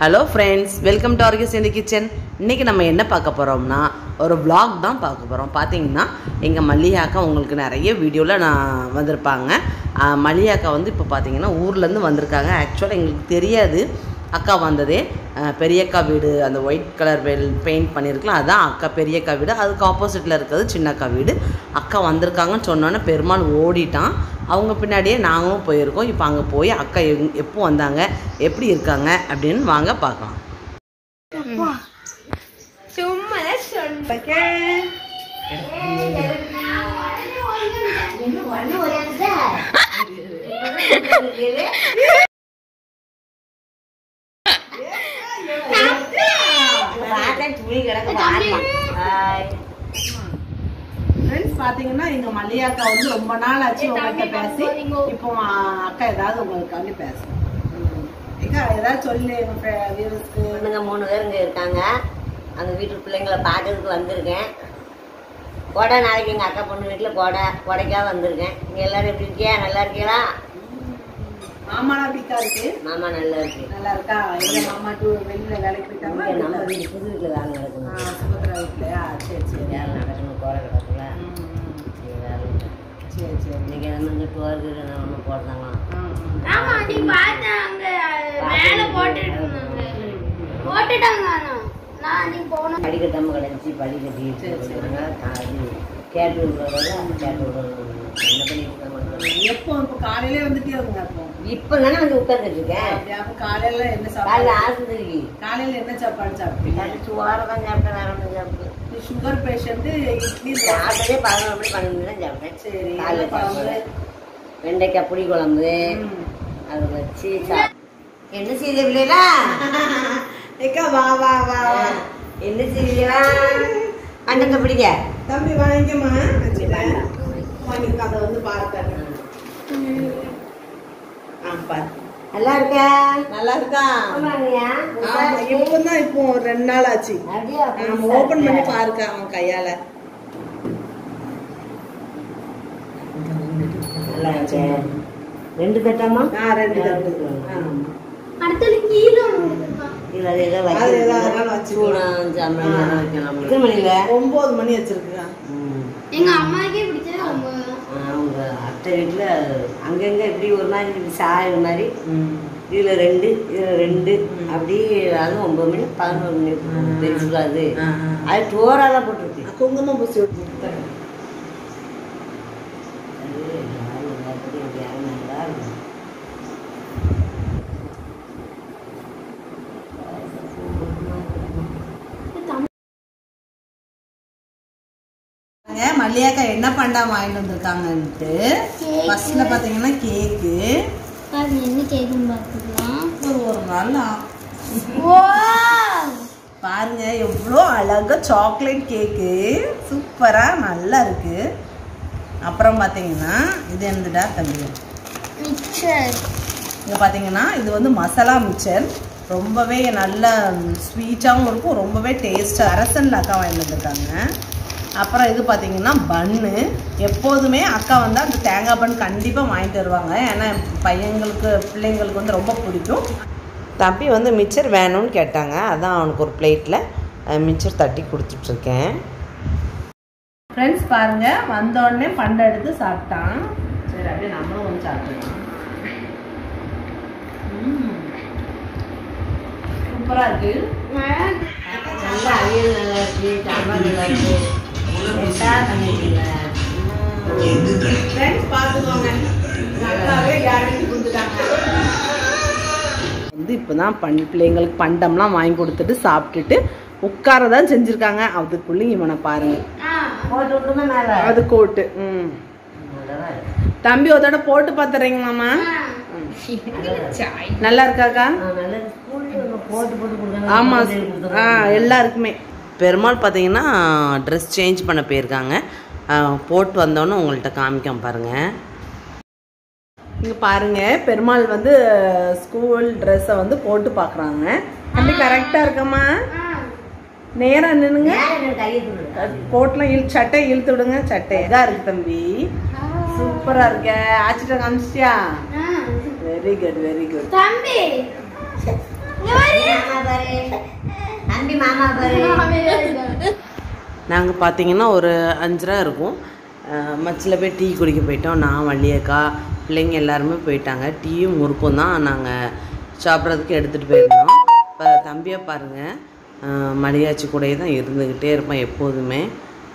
Hello friends welcome to ஆர்கிஸ் இந்த kitchen இன்றைக்கி நம்ம என்ன பார்க்க போகிறோம்னா ஒரு vlog தான் பார்க்க போகிறோம் பார்த்தீங்கன்னா எங்கள் மல்லிகாக்கா உங்களுக்கு நிறைய வீடியோவில் நான் வந்திருப்பாங்க ஆஹ் மல்லிகாக்கா வந்து இப்போ பார்த்தீங்கன்னா ஊர்லேருந்து வந்திருக்காங்க ஆக்சுவலாக எங்களுக்கு தெரியாது அக்கா வந்ததே ஆஹ் பெரியக்கா வீடு அந்த ஒயிட் கலர் வெல் பெயிண்ட் பண்ணியிருக்கலாம் அதான் அக்கா பெரியக்கா வீடு அதுக்கு ஆப்போசிட்டில் இருக்கிறது சின்னக்கா வீடு அக்கா வந்திருக்காங்கன்னு சொன்னோன்னே பெருமாள் ஓடிட்டான் அவங்க பின்னாடியே நாங்களும் போயிருக்கோம் இப்போ அங்கே போய் அக்கா எங் எப்போ வந்தாங்க எப்படி இருக்காங்க அப்படின்னு வாங்க பார்க்கலாம் சும்மா சொன்னேன் ஃப்ரெண்ட்ஸ் பார்த்தீங்கன்னா எங்கள் மல்லிகாக்கா வந்து ரொம்ப நாள் ஆச்சு உங்கள்கிட்ட பேசி இப்போ அக்கா ஏதாவது உங்களுக்காண்டி பேசுகிறேன் ஏக்கா ஏதாவது சொல்லு எங்கள் வியூவர்ஸ்க்கு பொண்ணுங்க மூணு பேர் இங்கே இருக்காங்க அந்த வீட்டு பிள்ளைங்கள பார்க்கறதுக்கு வந்திருக்கேன் கொடை நாளைக்கு எங்கள் அக்கா பொண்ணு வீட்டில் கொடை கொடைக்காக வந்திருக்கேன் இங்கே எல்லாரும் எப்படி இருக்கியா நல்லா இருக்கீங்களா மாமாலாம் அப்படிக்கா இருக்கு மாமா நல்லா இருக்கு நல்லா இருக்கா எங்க மாமா டூ வெளியில வேலைக்கு போயிட்டாங்களா இங்க நம்ம வீட்டு புது வீட்டில் வேலை நடக்கணும் ஆ, சுபத்ரா வீட்லயா சரி சரி வேலை நடக்கணும் கோடை கிடக்குல ம், சரி வேலை இல்லை. சரி சரி இன்னைக்கு வந்து டோருக்கு ஒன்று போடுறாங்களாம் ஆ, ஆமா நீ பார்த்தாங்க மேல போட்டுட்டு இருந்தாங்க போட்டுட்டாங்க ஆனா நான் நீ போன படிக்கட்டாம கிடச்சி படிக்கட்டி சரி, சரி. அது கேட்டு விடுறதா கேட்டு விடுறது என்ன பண்ணிட்டு இருக்காங்க ஆ. எப்போ இப்போ காலையிலே வந்துட்டே இருங்க அப்போ இப்போ தானே வந்து உட்காந்துட்டு இருக்கேன் அப்படியா, அப்போ காலையில என்ன காலைல சாப்பாடு ஆஸ்பத்திரிக்கு காலையில என்ன சாப்பாடு சாப்பிட்டீங்க சுவாரம் தான் சாப்பிட்டேன் வேற ஒன்றும் சாப்பிட்டேன் நீ சுகர் பேஷண்ட் இட்லி தோசை. சாப்பிட்டதே பதினொரு மணி பன்னெண்டு தான் சாப்பிட்டேன் சரி காலைல என்ன குழம்பு? சாப்பாடு. வெண்டைக்காய் புளி குழம்பு ம். அதை வச்சு சாப்~ என்ன செய்த பிள்ளைகளா ஏக்கா வா வா வா வா. என்ன செய்தீங்களா அண்ணங்க பிடிக்க தம்பி வாங்கிக்கம்மா வச்சுட்டேன் வாங்கிக்க அதை வந்து பாருங்க ஆ பாரு நல்லா இருக்கா நல்லா இருக்கா ஆமாங்கய்யா. ஆமா இப்போதான் இப்போ ஒரு ரெண்டு நாள் ஆச்சு அப்படியா? நம்ம ஓபன் பண்ணி பாருக்க அவன் கையால நல்லா இருக்கே. ரெண்டு தட்டாமா ஆ ரெண்டு தட்டு ஆ. அடுத்தது கீழே ஒண்ணு வச்சிருக்கான். இல்ல, அது ஏதோ அது ஏதோ வைக்கிறது. அதனால வச்சுக்கலாம். சூடம், சாம்பல் எல்லாம் வைக்கலாம். எத்தனை மணில? ஒன்பது மணி வச்சிருக்கா ம். எங்க அம்மாக்கே பிடிச்சது ரொம்ப அவங்க அத்தை வீட்டுல அங்கங்க இப்படி ஒரு மாதிரி இப்படி சாய மாதிரி இதுல ரெண்டு இதுல ரெண்டு அப்படி அதுவும் ஒன்பது மணி பதினோரு மணி தெரிஞ்சுக்காது அது டோரால போட்டுருக்கு குங்குமம் பூசி விட்டு மல்லியாக்கா என்ன பண்ணா வாங்கிட்டு வந்திருக்காங்கன்ட்டு ஃபர்ஸ்ட்ல பாத்தீங்கன்னா கேக்கு அது என்ன கேக்குன்னு பார்த்துக்கலாம் ஒரு நாள் ஆ- ஓ பாருங்க எவ்வளோ அழகா சாக்லேட் கேக்கு சூப்பரா நல்லா இருக்கு அப்புறம் பார்த்தீங்கன்னா இது என்னதுடா தம்பி மிக்சர் இங்கே பார்த்தீங்கன்னா இது வந்து மசாலா மிக்சர் ரொம்பவே நல்ல ஸ்வீட்டாகவும் இருக்கும் ரொம்பவே டேஸ்ட்டாக அரசனில் அக்கா வாங்கிட்டு வந்திருக்காங்க அப்புறம் இது பார்த்தீங்கன்னா பன்னு எப்போதுமே அக்கா வந்து அந்த தேங்காய் பன் கண்டிப்பாக வாங்கிட்டு வருவாங்க ஏன்னா என் பையங்களுக்கு பிள்ளைங்களுக்கு வந்து ரொம்ப பிடிக்கும் தம்பி வந்து மிச்சர் வேணும்னு கேட்டாங்க அதான் அவனுக்கு ஒரு பிளேட்டில் மிச்சர் தட்டி கொடுத்துட்ருக்கேன் ஃப்ரெண்ட்ஸ் பாருங்க வந்தோடனே பண்டை எடுத்து சாப்பிட்டான் சரி அப்படியே நம்மளும் வந்து சாப்பிட்டுக்கலாம் சூப்பராக இருக்கு நல்லா அவியல் நல்லா இருக்கு சாம்பார் நல்லா இருக்கு எல்லா பண்ணிருக்கீங்க ஃப்ரெண்ட்ஸ் பார்த்துக்கோங்க நல்லாவே கேரண்டி கொடுத்துட்டாங்க வந்து இப்போ தான் பண் பிள்ளைங்களுக்கு பண்டம்லாம் வாங்கி கொடுத்துட்டு சாப்பிட்டுட்டு உட்கார தான் செஞ்சுருக்காங்க அதுக்குள்ளே இவனை பாருங்க போட்டு விட்டுமா மேல அது கோட்டு ம் நல்லதா இருக்கு. தம்பி ஒரு தடவை போட்டு பார்த்துறீங்களாம்மா நல்லா இருக்காக்கா ஆ, நல்லது ஸ்கூல்ல நம்ம போட்டு போட்டு கொடுத்தாங்க ஆமாம் ஆ எல்லாருக்குமே பெருமாள் பார்த்தீங்கன்னா ட்ரெஸ் சேஞ்ச் பண்ண போயிருக்காங்க ஆ, போட்டு வந்தோன்னே உங்கள்கிட்ட காமிக்காம பாருங்க இங்கே பாருங்க பெருமாள் வந்து ஸ்கூல் ட்ரெஸ்ஸை வந்து போட்டு பார்க்குறாங்க அப்படி கரெக்டாக இருக்கம்மா நேராக நின்னுங்க கையை தூடு கோட்லாம் இழு சட்டை இழுத்து விடுங்க சட்டை இதாக இருக்கு தம்பி சூப்பராக இருக்க ஆச்சிட்ட காமிச்சிட்டியா வெரி குட் வெரி குட் தம்பி இங்க பாரு. எப்படி மாமா பாரு நாங்கள் பார்த்தீங்கன்னா ஒரு அஞ்சரை இருக்கும் அஹ் மச்சில் போய் டீ குடிக்க போயிட்டோம் நான் வள்ளியக்கா பிள்ளைங்க எல்லாருமே போயிட்டாங்க டீயும் முறுக்கும் தான் நாங்கள் சாப்பிட்றதுக்கு எடுத்துகிட்டு போயிருந்தோம் இப்போ தம்பியை பாருங்கள் மடியாச்சி கூடயே தான் இருந்துக்கிட்டே இருப்பான் எப்போதுமே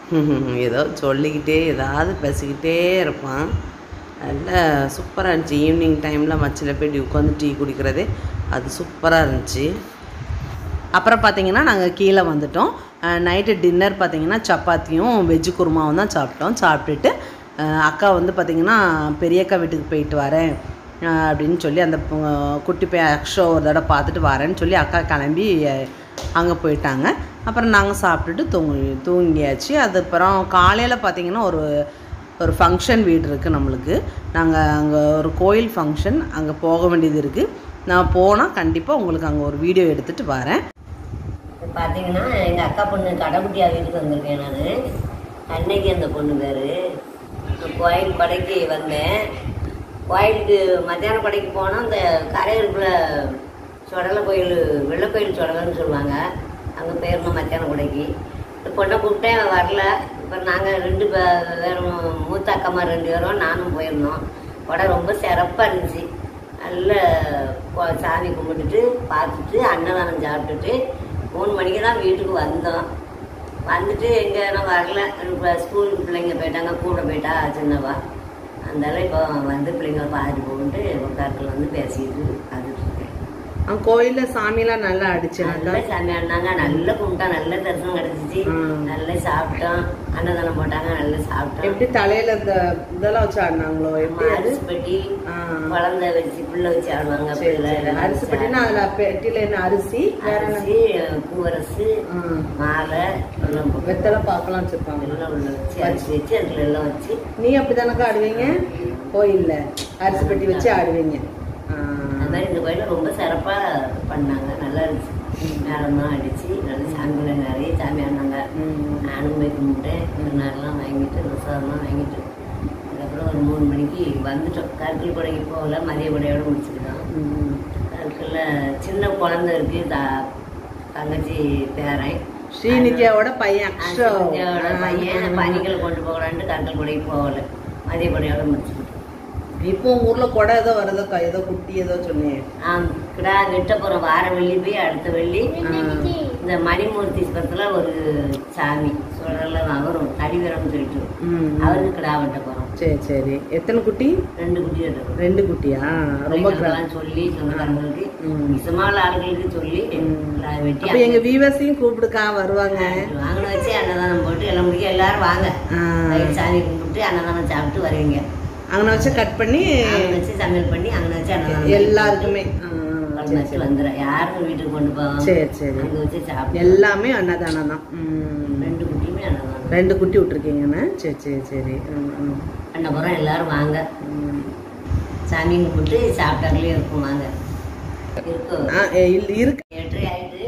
ஏதோ சொல்லிக்கிட்டே ஏதாவது பேசிக்கிட்டே இருப்பான் நல்ல சூப்பராக இருந்துச்சு ஈவினிங் டைமில் மச்சில் போய் உட்காந்து டீ குடிக்கிறதே அது சூப்பராக இருந்துச்சு அப்புறம் பார்த்தீங்கன்னா நாங்கள் கீழே வந்துட்டோம் நைட்டு டின்னர் பார்த்தீங்கன்னா சப்பாத்தியும் வெஜ்ஜு குருமாவும் தான் சாப்பிட்டோம் சாப்பிட்டுட்டு அஹ், அக்கா வந்து பார்த்தீங்கன்னா பெரியக்கா வீட்டுக்கு போயிட்டு வரேன் அஹ், அப்படின்னு சொல்லி அந்த பொ- குட்டி பையன் அக்ஷோ ஒரு தடவை பார்த்துட்டு வரேன்னு சொல்லி அக்கா கிளம்பி அங்கே போயிட்டாங்க அப்புறம் நாங்கள் சாப்பிட்டுட்டு தூங்கி தூங்கியாச்சு அதுக்கப்புறம் காலையில் பார்த்தீங்கன்னா ஒரு ஒரு ஃபங்க்ஷன் வீடு இருக்குது நம்மளுக்கு நாங்கள் அங்கே ஒரு கோயில் ஃபங்க்ஷன் அங்கே போக வேண்டியது இருக்குது நான் போனால் கண்டிப்பாக உங்களுக்கு அங்கே ஒரு வீடியோ எடுத்துகிட்டு வரேன் பார்த்தீங்கன்னா எங்கள் அக்கா பொண்ணு கடைக்குட்டியா வீட்டுக்கு வந்திருக்கேன் நான் அன்னைக்கு அந்த பொண்ணு பேர் கோயில் கொடைக்கு வந்தேன் கோயிலுக்கு மத்தியான கொடைக்கு போனால் அந்த கரையிருப்பில் சொடலை கோயில் வெள்ளை கோயில் சொடலைன்னு சொல்லுவாங்க அங்கே போயிருந்தோம் மத்தியான கொடைக்கு இந்த பொண்ணை கூப்பிட்டேன் அவ வரல இப்போ நாங்கள் ரெண்டு பே- பேரும் மூத்த அக்கம்மா ரெண்டு பேரும் நானும் போயிருந்தோம் கொடை ரொம்ப சிறப்பாக இருந்துச்சு நல்ல கொ- சாமி கும்பிட்டுட்டு பார்த்துட்டு அன்னதானம் சாப்பிட்டுட்டு மூணு மணிக்கு தான் வீட்டுக்கு வந்தோம் வந்துட்டு எங்கே நான் வரல இப்போ ஸ்கூலுக்கு பிள்ளைங்க போயிட்டாங்க கூட போயிட்டா சின்னவா அதனால இப்போ வந்து பிள்ளைங்களை பார்த்துட்டு போகுன்ட்டு உட்காரத்தில் வந்து பேசிட்டு பார்த்துட்டு இருக்கேன் கோயிலில் சாமியெல்லாம் நல்லா அடிச்சு நல்ல சாமி ஆடினாங்க நல்ல கும்பிட்டா நல்ல தரிசனம் கிடைச்சிச்சு ம். நல்லா சாப்பிட்டோம் அன்னதானம் போட்டாங்க நல்லா சாப்பிட்டோம் எப்படி தலையில இந்த இதெல்லாம் வச்சு ஆடினாங்களோ எப்படி அது அரிசி பெட்டி ஆ. குழந்தை வச்சு பிள்ளை வச்சு ஆடுவாங்க சரி பிள்ளை சரி எல்லாம் அரிசி வச்சு பெட்டினா அதுல பெட்டியில என்ன அரிசி வேற என்ன அரிசி பூவரசு ஆ. மாலை எல்லாம் போட்டு வெத்தலை பார்க்கலாம் வச்சிருப்பாங்க எல்லாம் உள்ள வச்சு அரிசி வச்சு அதுல எல்லாம் வச்சு நீ அப்படிதானக்கா ஆடுவீங்க கோயில்ல அரிசி பெட்டி வச்சு ஆடுவீங்க ஆ. அது மாதிரி இந்த கோயில ரொம்ப சிறப்பா பண்ணாங்க நல்லா இருந்துச்சு மேளம்லாம் அடிச்சு நல்ல சாமிகளை நிறைய சாமி ஆடினாங்க ம். நானும் போய் கும்பிட்டேன் திருநாள்லாம் வாங்கிட்டு பிரசாதம்லாம் வாங்கிட்டு அதுக்கப்புறம் ஒரு மூணு மணிக்கு வந்துட்டோம் கருக்கல் கொடைக்கு போகல மதிய கொடையோட முடிச்சுக்கிட்டோம் ம். கருக்கல்ல சின்ன குழந்தை இருக்கு த- தங்கச்சி பேரன் ஸ்ரீநித்யாவோட பையன் அக்ஷோ அக்ஷயோட பையன் பனிகளை கொண்டு போகலான்ட்டு கருக்கல் கொடைக்கு போகல மதிய கொடையோட முடிச்சுக்கிட்டோம் இப்போ உங்க ஊர்ல கொடை ஏதோ வருதோக்கா ஏதோ குட்டி ஏதோ சொன்னேன் ஆம், கிடா வெட்ட போற வார வெள்ளி போய் அடுத்த வெள்ளி இந்த மணிமூர்த்தி பக்கத்துல ஒரு சாமி சொல்றல அவரும் கடிவரம்னு சொல்லிட்டு ம். அவருக்கு கிடா வெட்ட போறோம் சரி சரி எத்தனை குட்டி ரெண்டு குட்டி வெட்டணும் ரெண்டு குட்டியா ரொம்ப grand. பிள்ளைங்களுக்கெல்லாம் சொல்லி சொந்தக்காரங்களுக்கு ம். விஷமான ஆளுங்களுக்கு சொல்லி ம். எல்லாம் வெட்டி அப்ப எங்க வியூவர்ஸையும் கூப்பிடுக்கா வருவாங்க வாங்கின வச்சு அன்னதானம் போட்டு எல்லாம் முடிக்க எல்லாரும் வாங்க ஆ. வயிறு சாமி கும்பிட்டு அன்னதானம் சாப்பிட்டு வருவீங்க அங்கன வச்சு கட் பண்ணி அங்கே வச்சு சமையல் பண்ணி அங்கே வச்சு அன்னதானம் எல்லாருக்குமே ஆ, குழம்பு சரி, வச்சு சரி. வந்துடும் யாரும் வீட்டுக்கு கொண்டு போவாங்க சரி சரி அங்கே வச்சு சாப்பிட்டு எல்லாமே அன்னதானம் தான் ம். ரெண்டு குட்டியுமே அன்னதானம் ரெண்டு குட்டி விட்டுருக்கீங்கண்ணே சரி சரி சரி ம், ம். அன்னபுரம் எல்லாரும் வாங்க ம். சாமி கும்பிட்டு சாப்பிட்டாங்களே இருக்கும் வாங்க இருக்கும் ஆ, ஏ, இல்ல, இருக்கு எட்டு ஆயிட்டு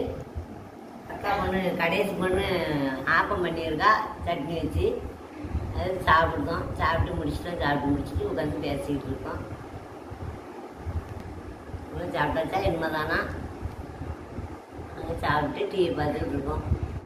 அக்கா பொண்ணு கடைசி பொண்ணு ஆப்பம் பண்ணியிருக்கா சட்னி வச்சு அது சாப்பிட்டோம் சாப்பிட்டு முடிச்சிட்டோம் சாப்பிட்டு முடிச்சுட்டு உட்காந்து பேசிக்கிட்டு இருக்கோம் இன்னும் சாப்பிட்டாச்சா இனிமேதானா நாங்கள் சாப்பிட்டு டிவி பார்த்துக்கிட்டு இருக்கோம்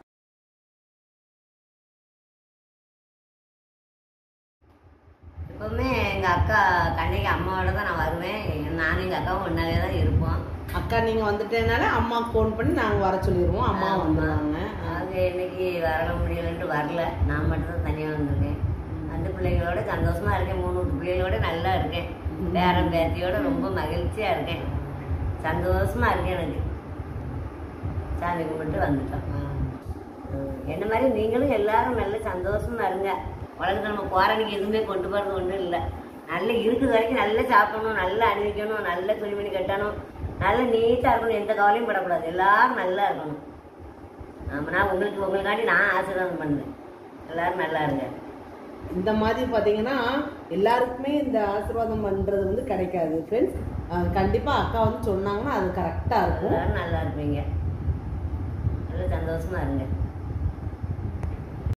எப்பவுமே எங்கள் அக்கா கண்ணைக்கு அம்மாவோட தான் நான் வருவேன் நானும் எங்கள் அக்காவும் ஒன்றாவே தான் இருப்போம் அக்கா நீங்க வந்துட்டேனால அம்மா ஃபோன் பண்ணி நாங்க வர சொல்லிடுவோம் அம்மா வந்துடுவாங்க அவங்க இன்னைக்கு வர முடியலன்ட்டு வரல நான் மட்டும் தான் தனியாக வந்திருக்கேன் அந்த பிள்ளைங்களோட சந்தோஷமா இருக்கேன் மூணு வீட்டு பிள்ளைகளோட நல்லா இருக்கேன் பேரன் பேத்தியோட ரொம்ப மகிழ்ச்சியா இருக்கேன் சந்தோஷமா இருக்கேன் எனக்கு சாமி கும்பிட்டு வந்துட்டோம் என்ன மாதிரி நீங்களும் எல்லாரும் நல்ல சந்தோஷமா இருங்க உலகத்துல நம்ம போராடிக்கு எதுவுமே கொண்டு போறது ஒன்றும் இல்லை நல்ல இருக்குது வரைக்கும் நல்லா சாப்பிடணும் நல்லா அணிவிக்கணும் நல்ல துணிமணி கட்டணும் நல்ல நீட்டாக இருக்கணும் எந்த கவலையும் படக்கூடாது எல்லாரும் நல்லா இருக்கணும் ஆமா நான் உங்களுக்கு உங்களுக்காண்டி நான் ஆசீர்வாதம் பண்ணேன் எல்லாரும் நல்லா இருங்க இந்த மாதிரி பார்த்தீங்கன்னா எல்லாருக்குமே இந்த ஆசீர்வாதம் பண்றது வந்து கிடைக்காது ஃப்ரெண்ட்ஸ் கண்டிப்பா அக்கா வந்து சொன்னாங்கன்னா அது கரெக்டாக இருக்கும் எல்லாரும் நல்லா இருப்பீங்க நல்ல சந்தோஷமா இருங்க